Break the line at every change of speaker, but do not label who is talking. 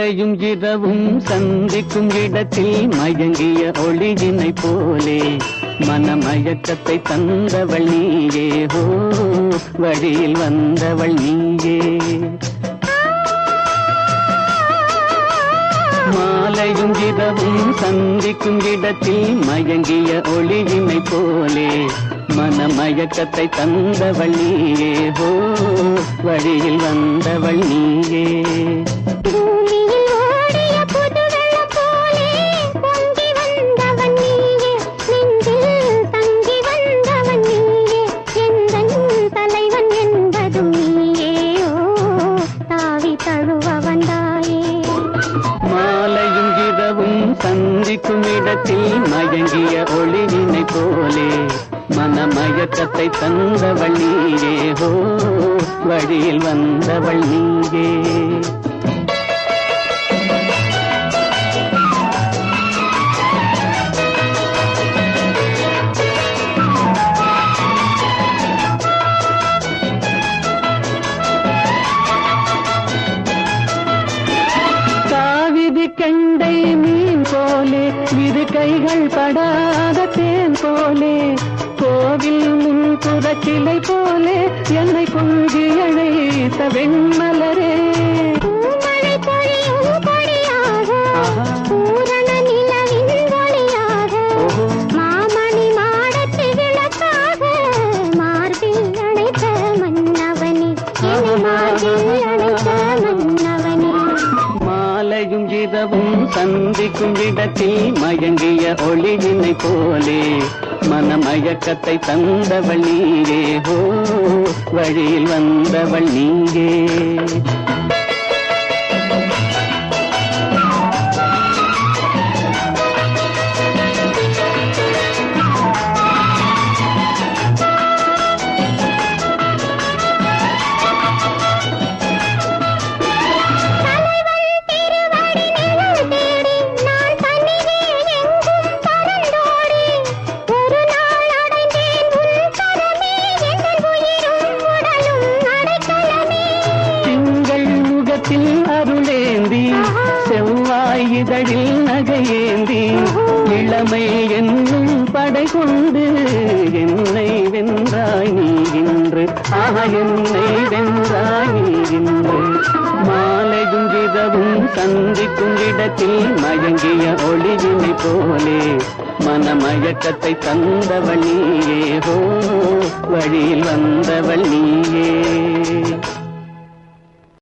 மாலையும் இரவும் சந்திக்கும் இடத்தில் மயங்கிய ஒளியினை போலே மனமயக்கத்தை தந்தவள் நீயே ஹோ வழியில் வந்தவள் நீயே மாலையும் இரவும் சந்திக்கும் இடத்தில் மயங்கிய ஒளியினை போலே மனமயக்கத்தை தந்தவள் நீயே ஹோ வழியில் வந்தவள் நீயே
பூமியில் ஓடிய புதுவெள்ளம் போலே பொங்கி வந்தவன் நீயே நெஞ்சில் தங்கி வந்தவன் நீயே எந்தன் தலைவன் என்பதும் நீயே ஓ தாவி தழுவ வந்தாயே
மாலையும் இரவும் சந்திக்கும் இடத்தில் மயங்கிய ஒளியினை போலே மனமயக்கத்தை தந்தவள் நீயே ஹோ வழியில் வந்தவள் நீயே காவிரி கண்டை மீன் போலே இரு கைகள் படாத தேன் போலே கோவில் முன்புற கிளை போலே என்னை கொஞ்சி அழைத்த வெண்மலரே
பூமழை பொழியும் கொடியாக
ஆஹா.
பூரண நிலவின் ஒளியாக
ஓஹோ.
மாமணி மாடத்து விளக்காக மார்பில் அணைத்த மன்னவனே என் மார்பில் அணைத்த மன்னவனே
மாலையும் இரவும் சந்திக்கும் இடத்தில் மயங்கிய ஒளியினை போலே மனமயக்கத்தை தந்தவள் நீயே ஹோ வழியில் வந்தவள் நீயே
திருவடி நிழல் தேடி நான் தனியே எங்கும் பறந்தோடி ஒரு நாள் அடைந்தேன் உன் கரமே என் உயிரும் உடலும் அடைக்கலமே
திங்கள் முகத்தில் அருளேந்தி செவ்வாய் இதழில் நகையேந்தி இளமை என்னும் படை கொண்டு என்னை வென்றாய் நீ இன்று ஆக என்னை வென்றாய் நீ இன்று மாலையும் இரவும் சந்திக்கும் இடத்தில் மயங்கிய ஒளியினை போலே மனமயக்கத்தை தந்தவள் நீயே ஹோ வழியில் வந்தவள் நீயே